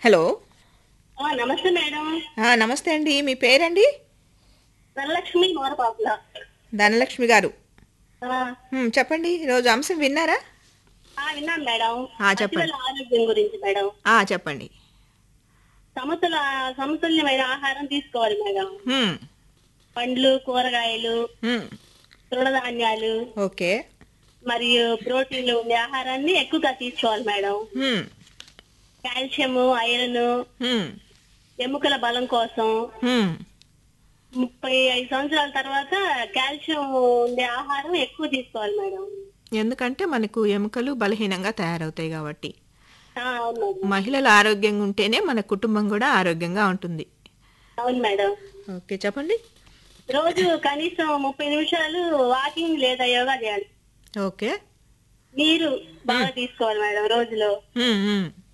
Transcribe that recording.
Hello ఆ, నమస్తే madam ఆ, నమస్తే అండి మీ పేరండి ధనలక్ష్మి మోరపాపుల ధనలక్ష్మి గారు ఆ, హ్మ్, చెప్పండి ఈరోజు అంశం విన్నారా ఆ, విన్నాను మేడం ఆ, చెప్పండి. పసిపిల్లల ఆరోగ్యం గురించి మేడం ఆ, చెప్పండి సమతుల సమతుల్యమైన ఆహారం తీసుకోవాలి మేడం హ్మ్, పండ్లు కూరగాయలు హ్మ్, తృణధాన్యాలు ఓకే మరియు ప్రోటీన్లు ఉండే ఆహారాన్ని ఎక్కువగా తీసుకోవాలి మేడం హ్మ్, కాల్షియం ఐరన్ హ్మ్, ఎముకల బలం కోసం హ్మ్, ముప్పై ఐదు సంవత్సరాల తర్వాత కాల్షియం ఉండే ఆహారం ఎక్కువ తీసుకోవాలి మేడం ఎందుకంటే మనకు ఎముకలు బలహీనంగా తయారవుతాయి కాబట్టి ఆ, అవును మేడం మహిళలు ఆరోగ్యంగా ఉంటేనే మన కుటుంబం కూడా ఆరోగ్యంగా ఉంటుంది అవును మేడం ఓకే చెప్పండి రోజు కనీసం ముప్పై నిమిషాలు వాకింగ్ లేదా యోగా చేయాలి ఓకే నీరు బాగా తీసుకోవాలి మేడం రోజులో హ్మ్, హ్మ్,